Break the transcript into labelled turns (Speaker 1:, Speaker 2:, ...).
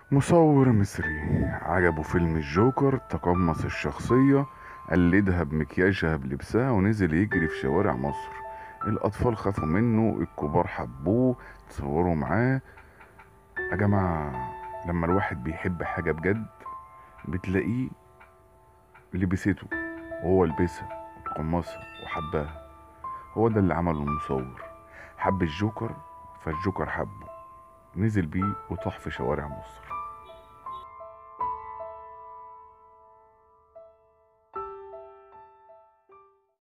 Speaker 1: مصور مصري عجبه فيلم الجوكر تقمص الشخصية قلدها بمكياجها بلبسها ونزل يجري في شوارع مصر الأطفال خافوا منه الكبار حبوه تصوروا معاه يا جماعة لما الواحد بيحب حاجة بجد بتلاقيه لبسته وهو لبسها وتقمصها وحباها هو ده اللي عمله المصور حب الجوكر فالجوكر حبه نزل بيه وطاح في شوارع مصر